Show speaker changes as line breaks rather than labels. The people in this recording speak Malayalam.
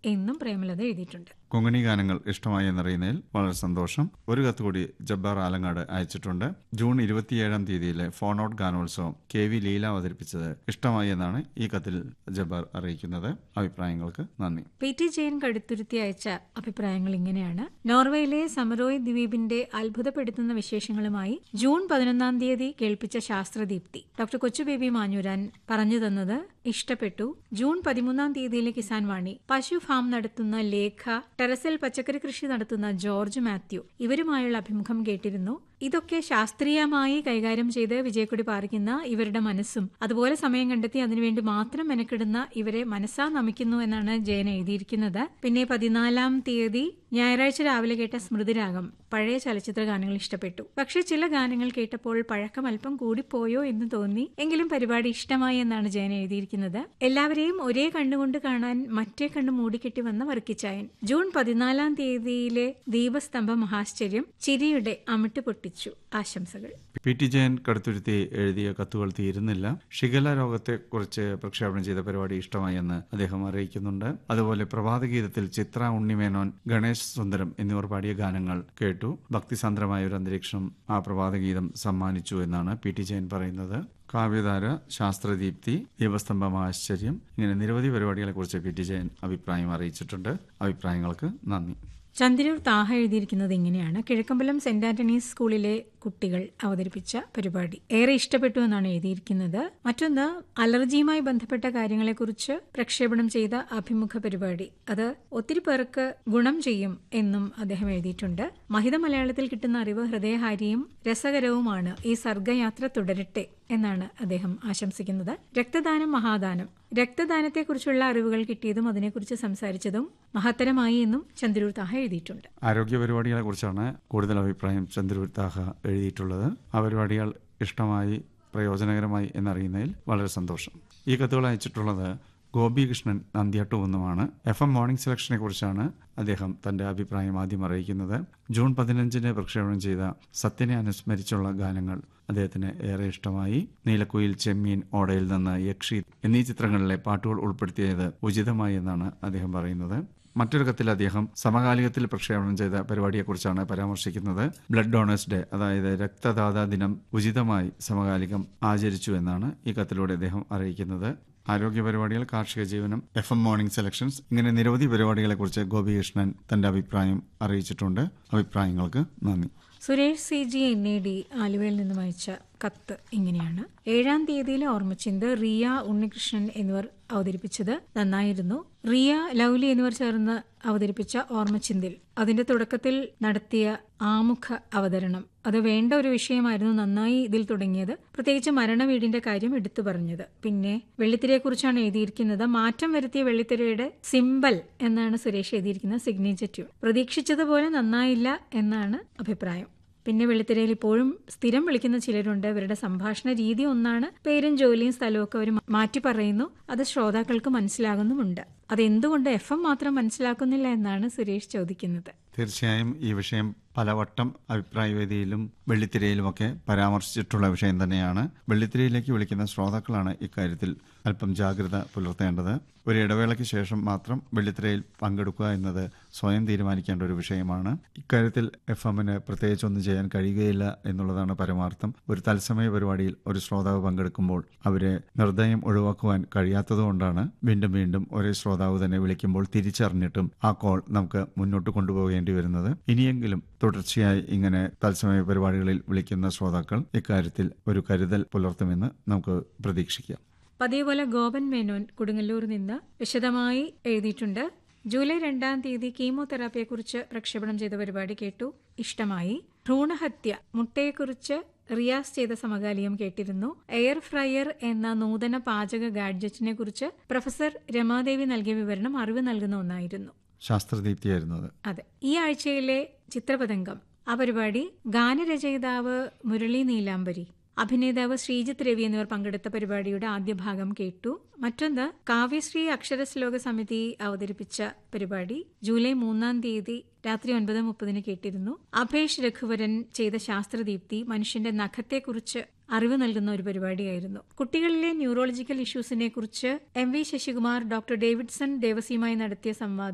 എന്നും പ്രേമലത എഴുതിയിട്ടുണ്ട്
കൊങ്ങണി ഗാനങ്ങൾ ഇഷ്ടമായി എന്നറിയുന്നതിൽ വളരെ സന്തോഷം ഒരു കത്ത് കൂടി ജബ്ബാർ ആലങ്ങാട് അയച്ചിട്ടുണ്ട് ജൂൺ ഇരുപത്തിയേഴാം തീയതിയിലെ ഫോൺ ഔട്ട് ഗാനോത്സവം കെ വി ലീല അവതരിപ്പിച്ചത് ഇഷ്ടമായി എന്നാണ് ഈ കത്തിൽ ജബ്ബാർ അറിയിക്കുന്നത് അഭിപ്രായങ്ങൾക്ക് നന്ദി
പി ടി ജയൻ കടുത്തുരുത്തി അയച്ച അഭിപ്രായങ്ങൾ ഇങ്ങനെയാണ് നോർവേയിലെ സമറോയ് ദ്വീപിന്റെ അത്ഭുതപ്പെടുത്തുന്ന വിശേഷങ്ങളുമായി ജൂൺ പതിനൊന്നാം തീയതി കേൾപ്പിച്ച ശാസ്ത്രദീപ്തി ഡോക്ടർ കൊച്ചുബേബി മാഞ്ഞുരാൻ പറഞ്ഞു തന്നത് ഇഷ്ടപ്പെട്ടു ജൂൺ പതിമൂന്നാം തീയതിയിലെ കിസാൻ വാണി പശു ഫാം നടത്തുന്ന ലേഖ ടെറസിൽ പച്ചക്കറി കൃഷി നടത്തുന്ന ജോർജ് മാത്യു ഇവരുമായുള്ള അഭിമുഖം കേട്ടിരുന്നു ഇതൊക്കെ ശാസ്ത്രീയമായി കൈകാര്യം ചെയ്ത് വിജയക്കൊടി പാറിക്കുന്ന ഇവരുടെ മനസ്സും അതുപോലെ സമയം കണ്ടെത്തി അതിനുവേണ്ടി മാത്രം മെനക്കെടുന്ന ഇവരെ മനസ്സാ നമിക്കുന്നു എന്നാണ് ജയൻ എഴുതിയിരിക്കുന്നത് പിന്നെ പതിനാലാം തീയതി ഞായറാഴ്ച രാവിലെ കേട്ട സ്മൃതിരാഗം പഴയ ചലച്ചിത്ര ഗാനങ്ങൾ ഇഷ്ടപ്പെട്ടു പക്ഷെ ചില ഗാനങ്ങൾ കേട്ടപ്പോൾ പഴക്കം അല്പം കൂടിപ്പോയോ എന്ന് തോന്നി എങ്കിലും പരിപാടി ഇഷ്ടമായി എന്നാണ് ജയൻ എഴുതിയിരിക്കുന്നത് എല്ലാവരെയും ഒരേ കണ്ണുകൊണ്ട് കാണാൻ മറ്റേ കണ്ണ് മൂടിക്കെട്ടി വന്ന വർക്കിച്ചായൻ ജൂൺ പതിനാലാം തീയതിയിലെ ദീപസ്തംഭ മഹാശ്ചര്യം ചിരിയുടെ അമിട്ട് പൊട്ടിച്ചു ആശംസകൾ
പി ടി ജയൻ കടുത്തുരുത്തി എഴുതിയ കത്തുകൾ തീരുന്നില്ല ഷിഗല രോഗത്തെക്കുറിച്ച് പ്രക്ഷേപണം ചെയ്ത പരിപാടി ഇഷ്ടമായി എന്ന് അദ്ദേഹം അറിയിക്കുന്നുണ്ട് അതുപോലെ പ്രഭാതഗീതത്തിൽ ചിത്ര ഉണ്ണിമേനോൻ ഗണേശ് സുന്ദരം എന്നിവർ പാടിയ ഗാനങ്ങൾ കേട്ടു ഭക്തിസാന്ദ്രമായ ഒരു അന്തരീക്ഷം ആ പ്രഭാതഗീതം സമ്മാനിച്ചു എന്നാണ് പി ടി ജയൻ പറയുന്നത് കാവ്യധാര ശാസ്ത്രദീപ്തി ദീപസ്തംഭം ആശ്ചര്യം ഇങ്ങനെ നിരവധി പരിപാടികളെക്കുറിച്ച് പി ടി ജയൻ അഭിപ്രായം അറിയിച്ചിട്ടുണ്ട് അഭിപ്രായങ്ങൾക്ക് നന്ദി
ചന്ദ്രൂർ താഹ എഴുതിയിരിക്കുന്നത് ഇങ്ങനെയാണ് കിഴക്കമ്പലം സെന്റ് ആന്റണീസ് സ്കൂളിലെ കുട്ടികൾ അവതരിപ്പിച്ച പരിപാടി ഏറെ ഇഷ്ടപ്പെട്ടു എന്നാണ് എഴുതിയിരിക്കുന്നത് മറ്റൊന്ന് അലർജിയുമായി ബന്ധപ്പെട്ട കാര്യങ്ങളെക്കുറിച്ച് പ്രക്ഷേപണം ചെയ്ത അഭിമുഖ പരിപാടി അത് ഒത്തിരി പേർക്ക് ഗുണം ചെയ്യും എന്നും അദ്ദേഹം എഴുതിയിട്ടുണ്ട് മഹിത മലയാളത്തിൽ കിട്ടുന്ന അറിവ് ഹൃദയഹാരിയും രസകരവുമാണ് ഈ സർഗയാത്ര തുടരട്ടെ എന്നാണ് അദ്ദേഹം ആശംസിക്കുന്നത് രക്തദാനം മഹാദാനം രക്തദാനത്തെക്കുറിച്ചുള്ള അറിവുകൾ കിട്ടിയതും അതിനെക്കുറിച്ച് സംസാരിച്ചതും മഹത്തരമായി എന്നും ചന്ദ്രൂർ താഹ എഴുതിയിട്ടുണ്ട്
ആരോഗ്യ പരിപാടികളെ കുറിച്ചാണ് കൂടുതൽ അഭിപ്രായം ചന്ദ്രൂർ താഹ എഴുതിയിട്ടുള്ളത് ആ പരിപാടികൾ ഇഷ്ടമായി പ്രയോജനകരമായി എന്നറിയുന്നതിൽ വളരെ സന്തോഷം ഈ കത്തുകൾ അയച്ചിട്ടുള്ളത് ഗോപികൃഷ്ണൻ നന്ദിയാട്ടുവെന്നുമാണ് എഫ് എം മോർണിംഗ് സെലക്ഷനെ കുറിച്ചാണ് അദ്ദേഹം തന്റെ അഭിപ്രായം ആദ്യം അറിയിക്കുന്നത് ജൂൺ പതിനഞ്ചിന് പ്രക്ഷേപണം ചെയ്ത സത്യനെ അനുസ്മരിച്ചുള്ള ഗാനങ്ങൾ അദ്ദേഹത്തിന് ഏറെ ഇഷ്ടമായി നീലക്കുയിൽ ചെമ്മീൻ ഓടയിൽ നിന്ന് യക്ഷി എന്നീ ചിത്രങ്ങളിലെ പാട്ടുകൾ ഉൾപ്പെടുത്തിയത് ഉചിതമായി എന്നാണ് അദ്ദേഹം പറയുന്നത് മറ്റൊരു കത്തിൽ അദ്ദേഹം സമകാലികത്തിൽ പ്രക്ഷേപണം ചെയ്ത പരിപാടിയെക്കുറിച്ചാണ് പരാമർശിക്കുന്നത് ബ്ലഡ് ഡോണേഴ്സ് ഡേ അതായത് രക്തദാതാ ദിനം ഉചിതമായി സമകാലികം ആചരിച്ചു എന്നാണ് ഈ കത്തിലൂടെ അദ്ദേഹം അറിയിക്കുന്നത് ആരോഗ്യ പരിപാടികൾ കാർഷിക ജീവനം എഫ് എം മോർണിംഗ് സെലക്ഷൻസ് ഇങ്ങനെ നിരവധി പരിപാടികളെക്കുറിച്ച് ഗോപികൃഷ്ണൻ തന്റെ അഭിപ്രായം അറിയിച്ചിട്ടുണ്ട് അഭിപ്രായങ്ങൾക്ക് നന്ദി
Suresh C G N A D ആലുവയിൽ നിന്നും അയച്ച കത്ത് ഇങ്ങനെയാണ് ഏഴാം തീയതിയിലെ ഓർമ്മച്ചിന്ത് റിയ ഉണ്ണികൃഷ്ണൻ എന്നിവർ അവതരിപ്പിച്ചത് നന്നായിരുന്നു റിയ ലൗലി എന്നിവർ ചേർന്ന് അവതരിപ്പിച്ച ഓർമ്മച്ചിന്തിൽ അതിന്റെ തുടക്കത്തിൽ നടത്തിയ ആമുഖ അവതരണം അത് വേണ്ട ഒരു വിഷയമായിരുന്നു നന്നായി ഇതിൽ തുടങ്ങിയത് പ്രത്യേകിച്ച് മരണവീടിന്റെ കാര്യം എടുത്തു പറഞ്ഞത് പിന്നെ വെള്ളിത്തിരയെക്കുറിച്ചാണ് എഴുതിയിരിക്കുന്നത് മാറ്റം വരുത്തിയ വെള്ളിത്തിരയുടെ സിമ്പൽ എന്നാണ് സുരേഷ് എഴുതിയിരിക്കുന്നത് സിഗ്നേച്ചർ ട്യൂൺ പ്രതീക്ഷിച്ചതുപോലെ നന്നായില്ല എന്നാണ് അഭിപ്രായം പിന്നെ വെള്ളിത്തിരയിൽ ഇപ്പോഴും സ്ഥിരം വിളിക്കുന്ന ചിലരുണ്ട് ഇവരുടെ സംഭാഷണ രീതി ഒന്നാണ് പേരും ജോലിയും സ്ഥലവും ഒക്കെ അവർ മാറ്റി പറയുന്നു അത് ശ്രോതാക്കൾക്ക് മനസ്സിലാകുന്നുമുണ്ട് അതെന്തുകൊണ്ട് എഫ് എം മാത്രം മനസ്സിലാക്കുന്നില്ല എന്നാണ് സുരേഷ് ചോദിക്കുന്നത്
തീർച്ചയായും ഈ വിഷയം പലവട്ടം അഭിപ്രായവേദിയിലും വെള്ളിത്തിരയിലുമൊക്കെ പരാമർശിച്ചിട്ടുള്ള വിഷയം തന്നെയാണ് വെള്ളിത്തിരയിലേക്ക് വിളിക്കുന്ന ശ്രോതാക്കളാണ് ഇക്കാര്യത്തിൽ അല്പം ജാഗ്രത പുലർത്തേണ്ടത് ഒരു ഇടവേളയ്ക്ക് ശേഷം മാത്രം വെള്ളിത്തിരയിൽ പങ്കെടുക്കുക എന്നത് സ്വയം തീരുമാനിക്കേണ്ട ഒരു വിഷയമാണ് ഇക്കാര്യത്തിൽ എഫ് എമ്മിന് പ്രത്യേകിച്ചൊന്നും ചെയ്യാൻ കഴിയുകയില്ല എന്നുള്ളതാണ് പരമാർത്ഥം ഒരു തത്സമയ പരിപാടിയിൽ ഒരു ശ്രോതാവ് പങ്കെടുക്കുമ്പോൾ അവരെ നിർദ്ദയം ഒഴിവാക്കുവാൻ കഴിയാത്തതുകൊണ്ടാണ് വീണ്ടും വീണ്ടും ഒരേ ശ്രോതാവ് തന്നെ വിളിക്കുമ്പോൾ തിരിച്ചറിഞ്ഞിട്ടും ആ കോൾ നമുക്ക് മുന്നോട്ട് കൊണ്ടുപോകേണ്ടി വരുന്നത് ഇനിയെങ്കിലും തുടർച്ചയായി ഇങ്ങനെ തത്സമയ പരിപാടികളിൽ വിളിക്കുന്ന ശ്രോതാക്കൾ ഇക്കാര്യത്തിൽ ഒരു കരുതൽ പുലർത്തുമെന്ന് നമുക്ക് പ്രതീക്ഷിക്കാം
പതിവ് പോലെ ഗോപൻ മേനോൻ കൊടുങ്ങല്ലൂർ നിന്ന് വിശദമായി എഴുതിയിട്ടുണ്ട് ജൂലൈ രണ്ടാം തീയതി കീമോതെറാപ്പിയെക്കുറിച്ച് പ്രക്ഷേപണം ചെയ്ത പരിപാടി കേട്ടു ഇഷ്ടമായി ഭ്രൂണഹത്യ മുട്ടയെക്കുറിച്ച് റിയാസ് ചെയ്ത സമകാലികം കേട്ടിരുന്നു എയർ ഫ്രയർ എന്ന നൂതന പാചക ഗാഡ്ജറ്റിനെ കുറിച്ച് പ്രൊഫസർ രമാദേവി നൽകിയ വിവരണം അറിവ് നൽകുന്ന ഒന്നായിരുന്നു
ശാസ്ത്രദീപ്തിയായിരുന്നു അത്
അതെ ഈ ആഴ്ചയിലെ ചിത്രപതംഗം ആ പരിപാടി ഗാനരചയിതാവ് മുരളി നീലാംബരി അഭിനേതാവ് ശ്രീജിത്ത് രവി എന്നിവർ പങ്കെടുത്ത പരിപാടിയുടെ ആദ്യ ഭാഗം കേട്ടു മറ്റൊന്ന് കാവ്യശ്രീ അക്ഷരശ്ലോക സമിതി അവതരിപ്പിച്ച പരിപാടി ജൂലൈ മൂന്നാം തീയതി രാത്രി ഒൻപത് മുപ്പതിന് കേട്ടിരുന്നു അഭേഷ് രഘുവരൻ ചെയ്ത ശാസ്ത്രദീപ്തി മനുഷ്യന്റെ നഖത്തെക്കുറിച്ച് അറിവ് നൽകുന്ന ഒരു പരിപാടിയായിരുന്നു കുട്ടികളിലെ ന്യൂറോളജിക്കൽ ഇഷ്യൂസിനെ കുറിച്ച് M V Sasikumar doctor Davidson ദേവസിയുമായി നടത്തിയ സംവാദം